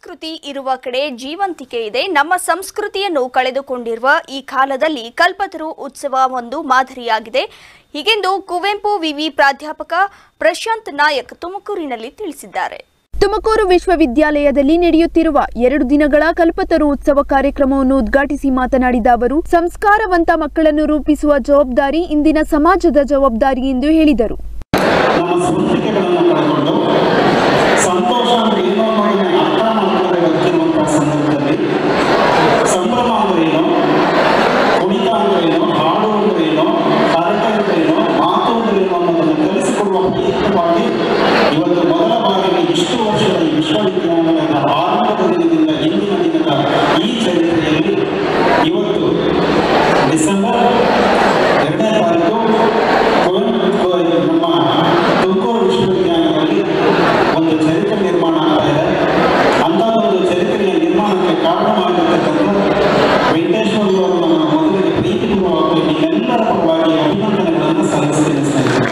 ಸಂಸ್ಕೃತಿ ಇರುವ ಕಡೆ ಜೀವಂತಿಕೆ ಇದೆ ನಮ್ಮ ಸಂಸ್ಕೃತಿಯನ್ನು ಕಳೆದುಕೊಂಡಿರುವ ಈ ಕಾಲದಲ್ಲಿ ಕಲ್ಪತರು ಉತ್ಸವ ಒಂದು ಮಾದರಿಯಾಗಿದೆ ಹೀಗೆಂದು ಕುವೆಂಪು ವಿವಿ ಪ್ರಾಧ್ಯಾಪಕ ಪ್ರಶಾಂತ್ ನಾಯಕ್ ತುಮಕೂರಿನಲ್ಲಿ ತಿಳಿಸಿದ್ದಾರೆ ತುಮಕೂರು ವಿಶ್ವವಿದ್ಯಾಲಯದಲ್ಲಿ ನಡೆಯುತ್ತಿರುವ ಎರಡು ದಿನಗಳ ಕಲ್ಪತರು ಉತ್ಸವ ಕಾರ್ಯಕ್ರಮವನ್ನು ಉದ್ಘಾಟಿಸಿ ಮಾತನಾಡಿದ ಅವರು ಸಂಸ್ಕಾರವಂತ ಮಕ್ಕಳನ್ನು ರೂಪಿಸುವ ಜವಾಬ್ದಾರಿ ಇಂದಿನ ಸಮಾಜದ ಜವಾಬ್ದಾರಿ ಎಂದು ಹೇಳಿದರು ನಮ್ಮ ಸ್ವಂತಿಕೆಗಳನ್ನು ಕಳ್ಕೊಂಡು ಸಂತೋಷ ಅಂದ್ರೆ ಏನೋ ಅನ್ನೋದನ್ನ ಅರ್ಥ ಮಾಡ್ಕೊಳ್ಳದೆ ಬದುಕಿರುವಂತಹ ಸಂದರ್ಭದಲ್ಲಿ ಸಂಭ್ರಮ ಅಂದ್ರೆ ಏನು ಕುಣಿತ ಅಂದ್ರೆ ಏನು ಹಾಡು ಅಂದ್ರೆ ಏನು ಹರಟೆ ಅಂದ್ರೆ ಏನು ಮಾತು ಅಂದ್ರೆ ಏನು ಅನ್ನೋದನ್ನು ಕಲಿಸಿಕೊಡುವ ಪ್ರಯತ್ನವಾಗಿ ಇವತ್ತು ಮೊದಲ ಬಾರಿಗೆ ಇಷ್ಟು ವರ್ಷದ ಈ ವಿಶ್ವವಿದ್ಯಾಲಯದ ಆರಂಭದ ದಿನದಿಂದ ಇಂದಿನ ದಿನದ ಈ ಚರಿತ್ರೆಯಲ್ಲಿ ಇವತ್ತು ಡಿಸೆಂಬರ್ ಎರಡನೇ ತಾರೀಕು ಕುವೆಂಪು ನಮ್ಮ ತುಮಕೂರು ವಿಶ್ವವಿದ್ಯಾಲಯದಲ್ಲಿ ಒಂದು ಚರಿತ್ರೆ ನಿರ್ಮಾಣ ಆಗ್ತಾ ಇದೆ ಅಂಥದ್ದೊಂದು ಚರಿತ್ರೆಯ ನಿರ್ಮಾಣಕ್ಕೆ ಕಾರಣವಾಗಿರ್ತಕ್ಕಂಥ ವೆಂಕಟೇಶ್ವರ ಅವರು ನನ್ನ ಮೊದಲಿಗೆ ಪ್ರೀತಿಪೂರ್ವಕವಾಗಿ ನಿಮ್ಮೆಲ್ಲರ ಪರವಾಗಿ ಅಭಿನಂದನೆಗಳನ್ನು ಸಲ್ಲಿಸ್ತೀನಿ ಸ್ನೇಹಿತರೆ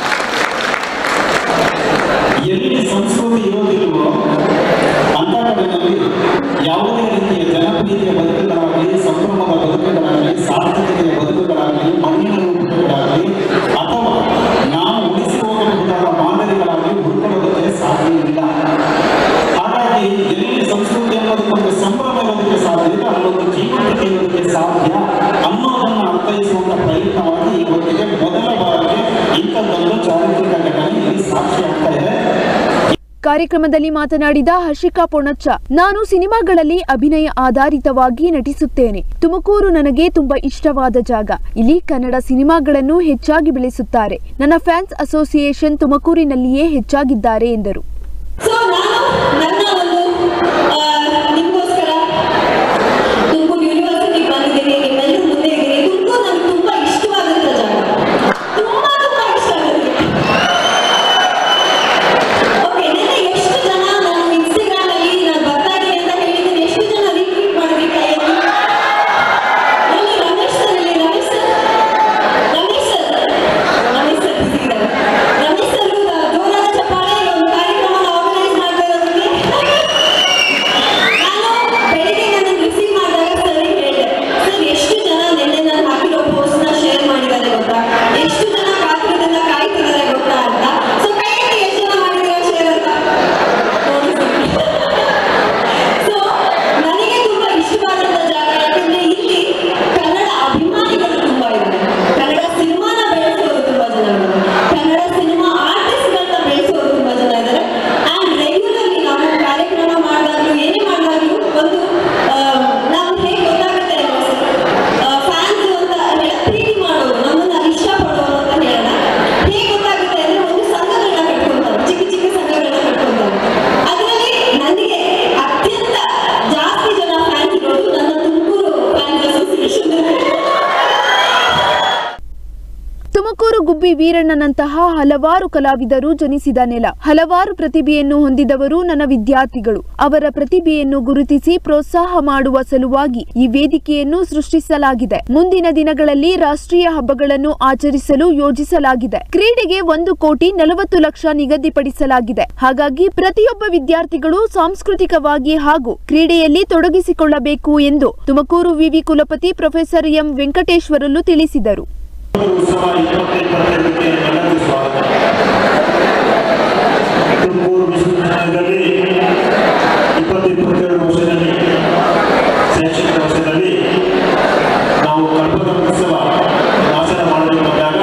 ಎಲ್ಲಿ ಸಂಸ್ಕೃತಿ ಇರೋದಿಲ್ವೋ ಅಂತ ಕಡೆಯಲ್ಲಿ ಯಾವುದೇ ರೀತಿಯ ಜನಪ್ರಿಯತೆಯ ಬದುಕುಗಳಾಗಲಿ ಸಂಭ್ರಮದ ಬದುಕುಗಳಾಗಲಿ ಸಾರ್ಥಕತೆಯ ಬದುಕುಗಳಾಗಲಿ ಮಣ್ಣಿನ ರೂಪಗಳಾಗಲಿ ಅಥವಾ ನಾವು ಉಳಿಸಿ ಹೋಗಬಹುದಾದ ಮಾದರಿಗಳಾಗಲಿ ಹುಡುಕೊಳ್ಳೋದಕ್ಕೆ ಸಾಧ್ಯವಿಲ್ಲ ಹಾಗಾಗಿ ಎಲ್ಲಿ ಸಂಸ್ಕೃತಿ ಅನ್ನೋದಕ್ಕೊಂದು ಸಂಭ್ರಮ ಇರೋದಕ್ಕೆ ಸಾಧ್ಯ ಇದೆ ಅಲ್ಲೊಂದು ಜೀವಂತಿಕೆ ಇರೋದಕ್ಕೆ ಸಾಧ್ಯ ಅನ್ನೋದನ್ನು ಅರ್ಥೈಸುವಂತ ಪ್ರಯತ್ನವಾಗಿ ಇವತ್ತಿಗೆ ಮೊದಲ ಬಾರಿಗೆ ಇಂಥದ್ದೊಂದು ಚಾರಿತ್ರಿಕ ಘಟನೆ ಇಲ್ಲಿ ಸಾಕ್ಷಿ ಆಗ್ತಾ ಇದೆ ಕಾರ್ಯಕ್ರಮದಲ್ಲಿ ಮಾತನಾಡಿದ ಹರ್ಷಿಕಾ ಪೊಣಚ್ಚ ನಾನು ಸಿನಿಮಾಗಳಲ್ಲಿ ಅಭಿನಯ ಆಧಾರಿತವಾಗಿ ನಟಿಸುತ್ತೇನೆ ತುಮಕೂರು ನನಗೆ ತುಂಬಾ ಇಷ್ಟವಾದ ಜಾಗ ಇಲ್ಲಿ ಕನ್ನಡ ಸಿನಿಮಾಗಳನ್ನು ಹೆಚ್ಚಾಗಿ ಬೆಳೆಸುತ್ತಾರೆ ನನ್ನ ಫ್ಯಾನ್ಸ್ ಅಸೋಸಿಯೇಷನ್ ತುಮಕೂರಿನಲ್ಲಿಯೇ ಹೆಚ್ಚಾಗಿದ್ದಾರೆ ಎಂದರು ಸೊ ನಾನು ನನ್ನ ಒಂದು ಆ, ನಿಮ್ಗೋಸ್ಕರ ತುಮಕೂರು ಯೂನಿವರ್ಸಿಟಿ ಬಂದಿದ್ದೀನಿ ನಿಮ್ಮೆಲ್ಲರೂ ಮುಂದೆ ಇದ್ದೀನಿ ತುಮಕೂರು ನನಗೆ ತುಂಬಾ ಇಷ್ಟವಾದಂಥ ಜಾಗ ತುಂಬಾ ತುಂಬಾ ಇಷ್ಟ ಆಗುತ್ತೆ ಓಕೆ ನೆನ್ನೆ ಎಷ್ಟು ಜನ ನಾನು ಇನ್ಸ್ಟಾಗ್ರಾಮ್ ಅಲ್ಲಿ ನಾನು ಬರ್ತಾ ಇದ್ದೀನಿ ಅಂತ ಹೇಳಿದ್ದೀನಿ ಎಷ್ಟು ಜನ ರೀಟ್ವೀಟ್ ಮಾಡಿದ್ರಿ ಕೈಯಲ್ಲಿ ಎಲ್ಲಿ ರಮೇಶ್ ಸರ್ ಎಲ್ಲಿ Ramesh sir Ramesh sir Ramesh sir ಸಿಕ್ಕಿದ್ದಾರೆ ರಮೇಶ್ ಸರ್ ಜೋರಾದ ಚಪ್ಪಾಳೆ ಈ ಒಂದು ಕಾರ್ಯಕ್ರಮನ ಆರ್ಗನೈಸ್ ಮಾಡ್ತಾ ಇರೋದಕ್ಕೆ ನಾನು ಬೆಳಿಗ್ಗೆ ನಾನು ರಿಸೀವ್ ಮಾಡಿದಾಗ ಸರ್ ಹೇಳಿದೆ ಸರ್ ಎಷ್ಟು ಜನ ನಿನ್ನೆ ನಾನು ಹಾಕಿರೋ ಪೋಸ್ಟ್ನ ಶೇರ್ ಮಾಡಿದ್ದಾರೆ ಗೊತ್ತಾ ಎಷ್ಟು ಜನ ಕಾತುರದಿಂದ ಕಾಯ್ತಿದ್ದಾರೆ ಗೊತ್ತಾ ಅಂತ ಸೊ ಕೈ ಎತ್ತಿ ಎಷ್ಟು ಜನ ಮಾಡಿದ್ದೀರಾ ಶೇರ್ ಅಂತ ಸೊ ನನಗೆ ತುಂಬಾ ಇಷ್ಟವಾದಂತ ಜಾಗ ಯಾಕಂದ್ರೆ ಇಲ್ಲಿ ಕನ್ನಡ ಅಭಿಮಾನಿಗಳು ತುಂಬಾ ಇದ್ದಾರೆ ಕನ್ನಡ ಸಿನಿಮಾನ ಬೆಳೆಸೋರು ತುಂಬಾ ಜನ ಇದ್ದಾರೆ ಕನ್ನಡ ಸಿನಿಮಾ ಆರ್ಟಿಸ್ಟ್ಗಳನ್ನ ಬೆಳೆಸೋರು ತುಂಬಾ ಜನ ಇದ್ದಾರೆ ಆ್ಯಂಡ್ ರೆಗ್ಯುಲರ್ಲಿ ನಾವು ಕಾರ್ಯಕ್ರಮ ಮಾಡಿದಾಗಲೂ ಏನೇ ಮಾಡಿದಾಗಲೂ ಒಂದು ಆ, ನಾವು ಹೇಗೆ ಗೊತ್ತಾಗುತ್ತೆ ಫ್ಯಾನ್ಸ್ ಅಂತ ಹೇಳ ಪ್ರೀತಿ ಮಾಡೋರು ನಮ್ಮನ್ನ ಇಷ್ಟಪಡೋರು ಅಂತ ಹೇಳೋಣ ಹೇಗೆ ಗೊತ್ತಾಗುತ್ತೆ ಅಂದ್ರೆ ಒಂದು ಸಂಘಗಳನ್ನ ಕಟ್ಕೊಂತಾರೆ ಚಿಕ್ಕ ಚಿಕ್ಕ ಸಂಘಗಳನ್ನ ಕಟ್ಕೊಂತಾರೆ ಅದರಲ್ಲಿ ನನಗೆ ಅತ್ಯಂತ ಜಾಸ್ತಿ ಜನ ಫ್ಯಾನ್ಸ್ ಇರೋದು ನನ್ನ ತುಮಕೂರು ಫ್ಯಾನ್ಸ್ ಅಸೋಸಿಯೇಷನ್ ತುಮಕೂರು ಗುಬ್ಬಿ ವೀರಣ್ಣನಂತಹ ಹಲವಾರು ಕಲಾವಿದರು ಜನಿಸಿದ ನೆಲ ಹಲವಾರು ಪ್ರತಿಭೆಯನ್ನು ಹೊಂದಿದವರು ನನ್ನ ವಿದ್ಯಾರ್ಥಿಗಳು ಅವರ ಪ್ರತಿಭೆಯನ್ನು ಗುರುತಿಸಿ ಪ್ರೋತ್ಸಾಹ ಮಾಡುವ ಸಲುವಾಗಿ ಈ ವೇದಿಕೆಯನ್ನು ಸೃಷ್ಟಿಸಲಾಗಿದೆ ಮುಂದಿನ ದಿನಗಳಲ್ಲಿ ರಾಷ್ಟ್ರೀಯ ಹಬ್ಬಗಳನ್ನು ಆಚರಿಸಲು ಯೋಜಿಸಲಾಗಿದೆ ಕ್ರೀಡೆಗೆ ಒಂದು ಕೋಟಿ ನಲವತ್ತು ಲಕ್ಷ ನಿಗದಿಪಡಿಸಲಾಗಿದೆ ಹಾಗಾಗಿ ಪ್ರತಿಯೊಬ್ಬ ವಿದ್ಯಾರ್ಥಿಗಳು ಸಾಂಸ್ಕೃತಿಕವಾಗಿ ಹಾಗೂ ಕ್ರೀಡೆಯಲ್ಲಿ ತೊಡಗಿಸಿಕೊಳ್ಳಬೇಕು ಎಂದು ತುಮಕೂರು ವಿವಿ ಕುಲಪತಿ ಪ್ರೊಫೆಸರ್ ಎಂ ವೆಂಕಟೇಶ್ವರಲು ತಿಳಿಸಿದರು ಉತ್ಸವ ಇಪ್ಪತ್ತೈದಕ್ಕೆ ಎಲ್ಲರಿಗೂ ಸ್ವಾಗತ ತುಮಕೂರು ವಿಶ್ವವಿದ್ಯಾಲಯದಲ್ಲಿ ಇಪ್ಪತ್ತು ಇಪ್ಪತ್ತೆರಡು ವರ್ಷದಲ್ಲಿ ಶೈಕ್ಷಣಿಕ ವರ್ಷದಲ್ಲಿ ನಾವು ಕಲ್ಪದ ಉತ್ಸವ ಆಚರಣೆ ಮಾಡಬೇಕು ಅಂದಾಗ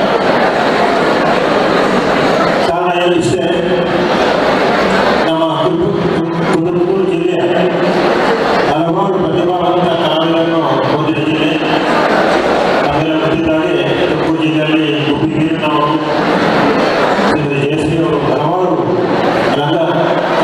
ಕಾರಣ ಏನಿಷ್ಟೇ ನಮ್ಮ ತುಮ- ತುಮಕೂರು ಜಿಲ್ಲೆ ಹಲವಾರು ಪ್ರತಿಭಾವಂತ ಕಲಾವಿದರನ್ನು ಹೊಂದಿದ ಜಿಲ್ಲೆ ನಮ್ಮೆಲ್ಲ ಗೊತ್ತಿದ್ದಾಗೆ ತುಮಕೂರು ಜಿಲ್ಲೆಯಲ್ಲಿ ಗುಬ್ಬಿ ವೀರಣ್ಣವರು ಶ್ರೀ ಜಯಶ್ರೀ ಅವರು ಹಲವಾರು ರಂಗ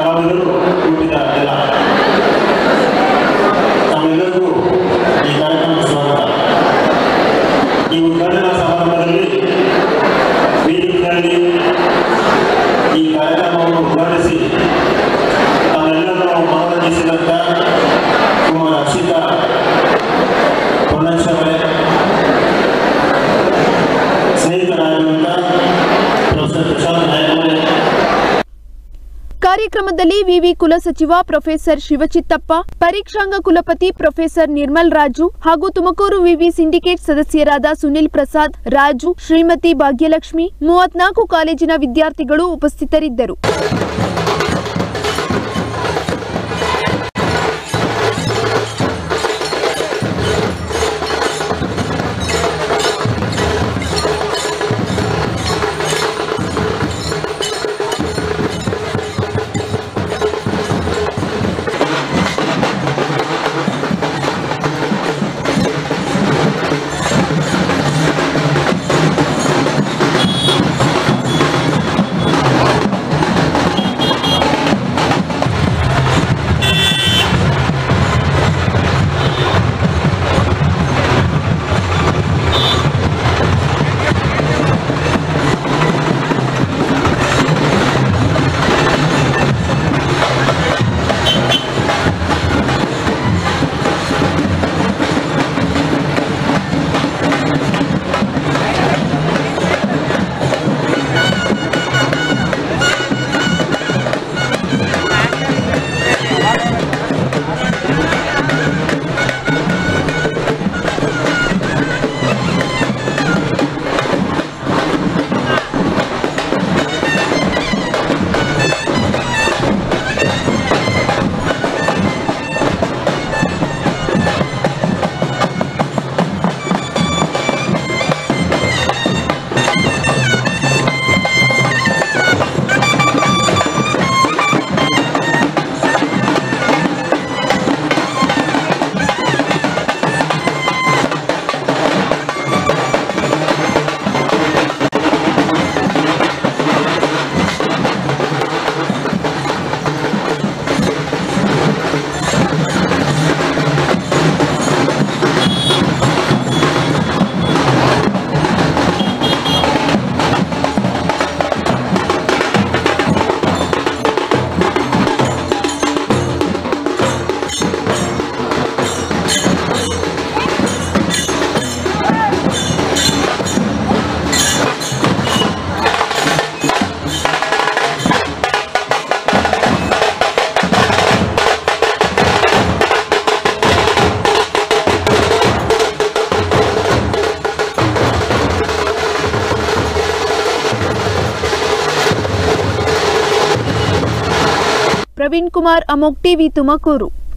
ಕಾರ್ಯಕ್ರಮದಲ್ಲಿ ವಿವಿ ಕುಲಸಚಿವ ಪ್ರೊಫೆಸರ್ ಶಿವಚಿತ್ತಪ್ಪ ಪರೀಕ್ಷಾಂಗ ಕುಲಪತಿ ಪ್ರೊಫೆಸರ್ ನಿರ್ಮಲ್ ರಾಜು ಹಾಗೂ ತುಮಕೂರು ವಿವಿ ಸಿಂಡಿಕೇಟ್ ಸದಸ್ಯರಾದ ಸುನಿಲ್ ಪ್ರಸಾದ್ ರಾಜು ಶ್ರೀಮತಿ ಭಾಗ್ಯಲಕ್ಷ್ಮಿ ಮೂವತ್ನಾಲ್ಕು ಕಾಲೇಜಿನ ವಿದ್ಯಾರ್ಥಿಗಳು ಉಪಸ್ಥಿತರಿದ್ದರು ಪ್ರವೀಣ್ ಕುಮಾರ್ ಅಮೋಕ್ ಟಿವಿ ತುಮಕೂರು